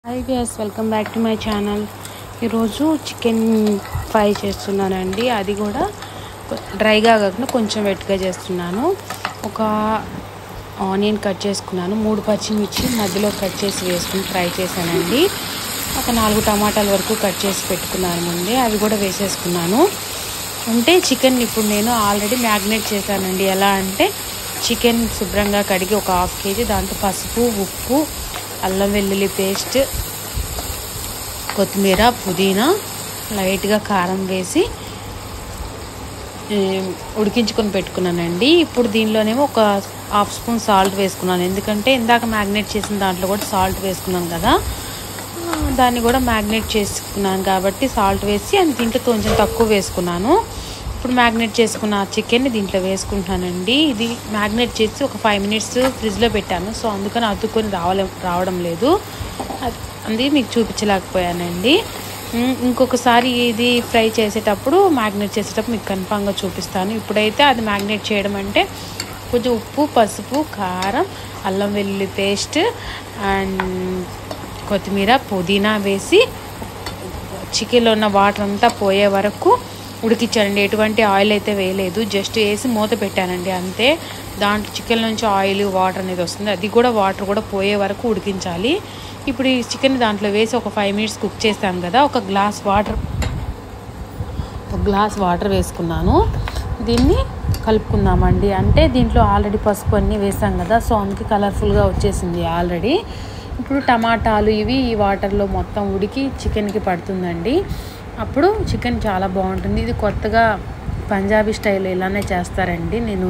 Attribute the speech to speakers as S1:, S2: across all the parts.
S1: hi Vyas welcome back to my channel ఈరోజు chicken fry చేస్తున్నానండి అది కూడా కొ- డ్రైగా కాకుండా కొంచెం వెట్గా చేస్తున్నాను ఒక ఆనియన్ కట్ చేసుకున్నాను మూడు పచ్చిమిర్చి మధ్యలో కట్ చేసి వేసుకుని ఫ్రై చేశానండి ఒక నాలుగు టమాటాల వరకు కట్ చేసి పెట్టుకున్నాను ముందే అవి కూడా వేసేసుకున్నాను అంటే చికెన్ ఇప్పుడు నేను ఆల్రెడీ మ్యాగ్నేట్ చేశానండి ఎలా అంటే చికెన్ శుభ్రంగా కడిగి ఒక హాఫ్ కేజీ దాంట్లో పసుపు ఉప్పు అల్లం వెల్లుల్లి పేస్ట్ కొత్తిమీర పుదీనా లైట్గా కారం వేసి ఏ, ఉడికించుకొని పెట్టుకున్నానండి ఇప్పుడు దీనిలోనేమో ఒక హాఫ్ స్పూన్ సాల్ట్ వేసుకున్నాను ఎందుకంటే ఇందాక మ్యాగ్నేట్ చేసిన దాంట్లో కూడా సాల్ట్ వేసుకున్నాను కదా ఆ, దాన్ని కూడా మ్యాగ్నేట్ చేసుకున్నాను కాబట్టి సాల్ట్ వేసి అది దీంట్లో కొంచెం తక్కువ వేసుకున్నాను ఇప్పుడు మ్యాగ్నేట్ చేసుకున్న చికెన్ని దీంట్లో వేసుకుంటున్నానండి ఇది మ్యాగ్నేట్ చేసి ఒక ఫైవ్ మినిట్స్ ఫ్రిడ్జ్లో పెట్టాను సో అందుకని అతుక్కొని రావలే రావడం లేదు అది అది మీకు చూపించలేకపోయానండి ఉమ్, ఇంకొకసారి ఇది ఫ్రై చేసేటప్పుడు మ్యాగ్నేట్ చేసేటప్పుడు మీకు కన్ఫామ్గా చూపిస్తాను ఇప్పుడైతే అది మ్యాగ్నేట్ చేయడం అంటే కొంచెం ఉప్పు పసుపు కారం అల్లం వెల్లుల్లి పేస్ట్ అండ్ కొత్తిమీర పుదీనా వేసి చికెన్లో ఉన్న వాటర్ అంతా పోయే వరకు ఉడికించానండి ఎటువంటి ఆయిల్ అయితే వేయలేదు జస్ట్ వేసి మూత పెట్టానండి అంతే దాంట్లో చికెన్ నుంచి ఆయిల్ వాటర్ అనేది వస్తుంది అది కూడా వాటర్ కూడా పోయే వరకు ఉడికించాలి ఇప్పుడు ఈ చికెన్ దాంట్లో వేసి ఒక ఫైవ్ మినిట్స్ కుక్ చేస్తాం కదా ఒక గ్లాస్ వాటర్ ఒక గ్లాస్ వాటర్ వేసుకున్నాను దీన్ని కలుపుకుందామండి అంటే దీంట్లో ఆల్రెడీ పసుపు అన్నీ వేసాం కదా సో అందుకే కలర్ఫుల్గా వచ్చేసింది ఆల్రెడీ ఇప్పుడు టమాటాలు ఇవి ఈ వాటర్లో మొత్తం ఉడికి చికెన్కి పడుతుందండి అప్పుడు చికెన్ చాలా బాగుంటుంది ఇది కొత్తగా పంజాబీ స్టైల్ ఇలానే చేస్తారండి నేను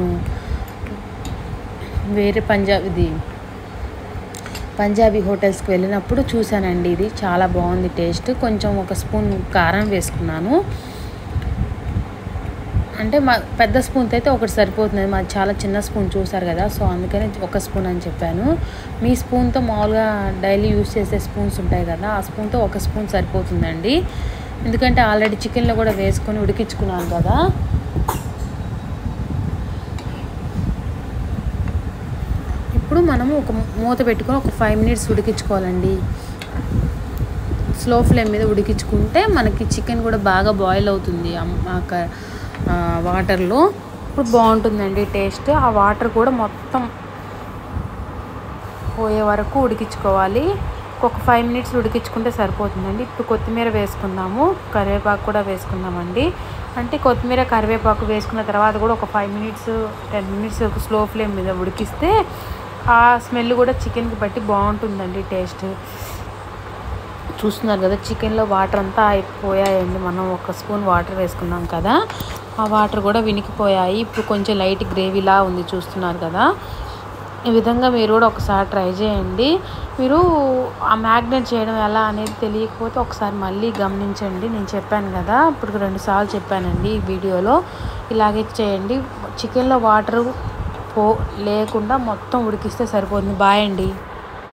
S1: వేరే పంజాబ్ ఇది పంజాబీ హోటల్స్కి వెళ్ళినప్పుడు చూశానండి ఇది చాలా బాగుంది టేస్ట్ కొంచెం ఒక స్పూన్ కారం వేసుకున్నాను అంటే మా పెద్ద స్పూన్తో అయితే ఒకటి సరిపోతుంది మాది చాలా చిన్న స్పూన్ చూసారు కదా సో అందుకని ఒక స్పూన్ అని చెప్పాను మీ స్పూన్తో మామూలుగా డైలీ యూస్ చేసే స్పూన్స్ ఉంటాయి కదా ఆ స్పూన్తో ఒక స్పూన్ సరిపోతుందండి ఎందుకంటే ఆల్రెడీ చికెన్లో కూడా వేసుకొని ఉడికించుకున్నాను కదా ఇప్పుడు మనము ఒక మూత పెట్టుకొని ఒక ఫైవ్ మినిట్స్ ఉడికించుకోవాలండి స్లో ఫ్లేమ్ మీద ఉడికించుకుంటే మనకి చికెన్ కూడా బాగా బాయిల్ అవుతుంది అమ్- ఆ క- ఆ వాటర్లో ఇప్పుడు బాగుంటుందండి టేస్ట్ ఆ వాటర్ కూడా మొత్తం పోయే వరకు ఉడికించుకోవాలి ఒక ఫైవ్ మినిట్స్ ఉడికించుకుంటే సరిపోతుందండి ఇప్పుడు కొత్తిమీర వేసుకుందాము కరివేపాకు కూడా వేసుకుందామండి అంటే కొత్తిమీర కరివేపాకు వేసుకున్న తర్వాత కూడా ఒక five minutes ten minutes slow flame మీద ఉడికిస్తే ఆ స్మెల్ కూడా చికెన్కి బట్టి బాగుంటుందండి టేస్ట్ చూస్తున్నారు కదా చికెన్లో వాటర్ అంతా అయిపోయాయండి మనం ఒక స్పూన్ వాటర్ వేసుకున్నాం కదా ఆ వాటర్ కూడా వినికిపోయాయి ఇప్పుడు కొంచెం లైట్ గ్రేవీలా ఉంది చూస్తున్నారు కదా ఈ విధంగా మీరు కూడా ఒకసారి ట్రై చేయండి మీరు ఆ మ్యాగ్నేట్ చేయడం ఎలా అనేది తెలియకపోతే ఒకసారి మళ్ళీ గమనించండి నేను చెప్పాను కదా ఇప్పుడు రెండు సార్లు చెప్పానండి ఈ వీడియోలో ఇలాగే చేయండి చికెన్లో వాటర్ పో లేకుండా మొత్తం ఉడికిస్తే సరిపోతుంది బాయ్ అండి